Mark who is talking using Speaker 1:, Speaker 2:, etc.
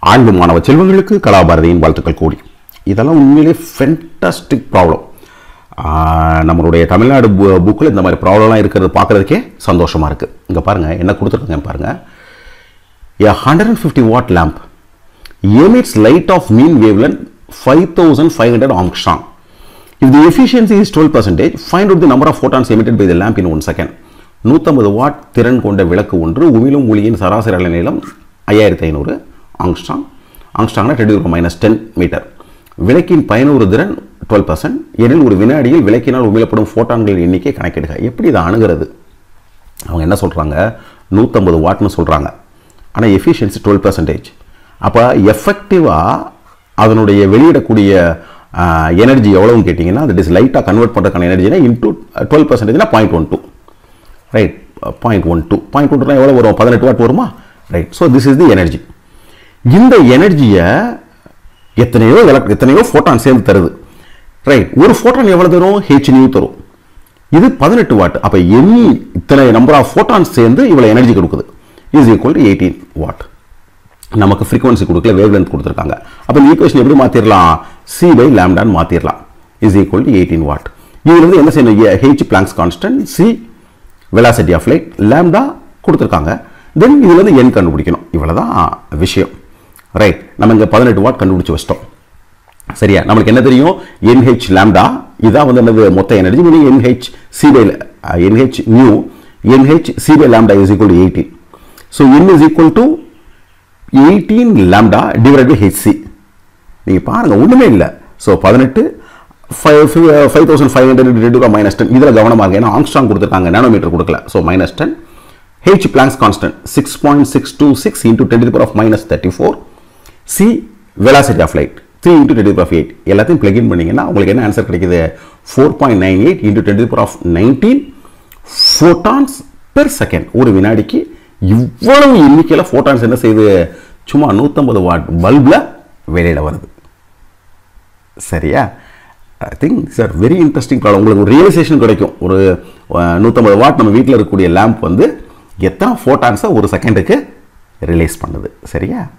Speaker 1: ஆய்வு மாணவ செல்வங்களுக்கு கலாபாரதியின் வாழ்த்துக்கள் கூடி இதெல்லாம் உண்மையிலே ஃபென்டாஸ்டிக் ப்ராப்ளம் நம்மளுடைய தமிழ்நாடு புக்கில் இந்த மாதிரி ப்ராப்ளம்லாம் இருக்கிறது பார்க்குறதுக்கே சந்தோஷமாக இருக்குது இங்கே பாருங்கள் என்ன கொடுத்துருக்காங்க பாருங்கள் A 150 watt lamp emits light of mean wavelength 5500 angstrom. If the efficiency is 12 percentage, find out the number of photons emitted by the lamp in one second. 150 watt திறன் கொண்ட விளக்கு ஒன்று உமிழும் ஒளியின் சராசரி அலைநீளம் ஐயாயிரத்தி ஐநூறு ஆங்ஸ்டாங் ஆங்ஸ்டாங்னா டென் மைனஸ் டென் மீட்டர் விளக்கின் பயனுறு திறன் டுவெல் பர்சன்ட் எனில் ஒரு வினாடியில் விளக்கினால் உமிழப்படும் ஃபோட்டான்களின் எண்ணிக்கை கணக்கிடுக எப்படி இதை அணுகிறது அவங்க என்ன சொல்கிறாங்க நூற்றம்பது வாட்னு சொல்கிறாங்க ஆனால் எஃபிஷியன்சி டுவெல் பர்சன்டேஜ் அப்போ எஃபெக்டிவாக அதனுடைய வெளியிடக்கூடிய எனர்ஜி எவ்வளோன்னு கேட்டிங்கன்னா தட் இஸ் லைட்டாக கன்வெர்ட் பண்ணுறதுக்கான எனர்ஜினா இன்டூ டுவெல் பர்சன்டேஜ்னா point one two right point one two point one டூனா எவ்வளோ வரும் பதினெட்டு வாட் வருமா right so this is the energy இந்த எனர்ஜியை எத்தனையோ எலக்ட் எத்தனையோ ஃபோட்டான் சேர்ந்து தருது ரைட் ஒரு ஃபோட்டான் எவ்வளோ தரும் ஹெச் நியூ தரும் இது பதினெட்டு வாட் அப்போ எனி இத்தனை நம்பர் ஆஃப் ஃபோட்டான்ஸ் சேர்ந்து இவ்வளோ எனர்ஜி கொடுக்குது is equal to eighteen watt நமக்கு ஃப்ரீக்வன்சி கொடுக்கல வேவ் லென்த் கொடுத்துருக்காங்க அப்போ இந்த ஈக்குவேஷன் எப்படி மாற்றிடலாம் சி பை லேம்டான்னு மாற்றிடலாம் is equal to eighteen watt இதுலேருந்து என்ன செய்யணும் h Planck's constant c velocity of light lambda கொடுத்துருக்காங்க தென் இதுலேருந்து என் கண்டுபிடிக்கணும் இவ்வளோதான் விஷயம் ரைட் நம்ம இங்கே பதினெட்டு வாட் கண்டுபிடிச்சி வச்சிட்டோம் சரியா நம்மளுக்கு என்ன தெரியும் என்ஹெச் லேம்டா இதான் வந்து என்னது மொத்த energy meaning n h c by n h nu n h c by lambda is equal to eighteen so n is equal to eighteen lambda divide by h c நீங்கள் பாருங்கள் ஒன்றுமே இல்லை ஸோ பதினெட்டு five five thousand five hundred ரெண்டு மைனஸ் டென் இதில் கவனமாக இருக்கு ஏன்னா ஆங்ஸ்ட்ராங் கொடுத்துருக்காங்க நேனோமீட்டர் கொடுக்கல so minus ten h Planck's constant six point six two six into ten power of minus thirty four c velocity of light three into ten power of eight எல்லாத்தையும் plug in பண்ணிங்கன்னா உங்களுக்கு என்ன answer கிடைக்குது four point nine eight into ten power of nineteen photons per second ஒரு வினாடிக்கு இவ்வளவு எண்ணிக்கையில் photons என்ன செய்யுது சும்மா நூற்றம்பது வாட் பல்பில் வெளியிட வருது சரியா I think sir very interesting problem உங்களுக்கு ஒரு ரியலைசேஷன் கிடைக்கும் ஒரு நூற்றம்பது வாட் நம்ம வீட்டில் இருக்கக்கூடிய லேம்ப் வந்து எத்தனை ஃபோட்டான்ஸை ஒரு செகண்டுக்கு ரிலீஸ் பண்ணுது சரியா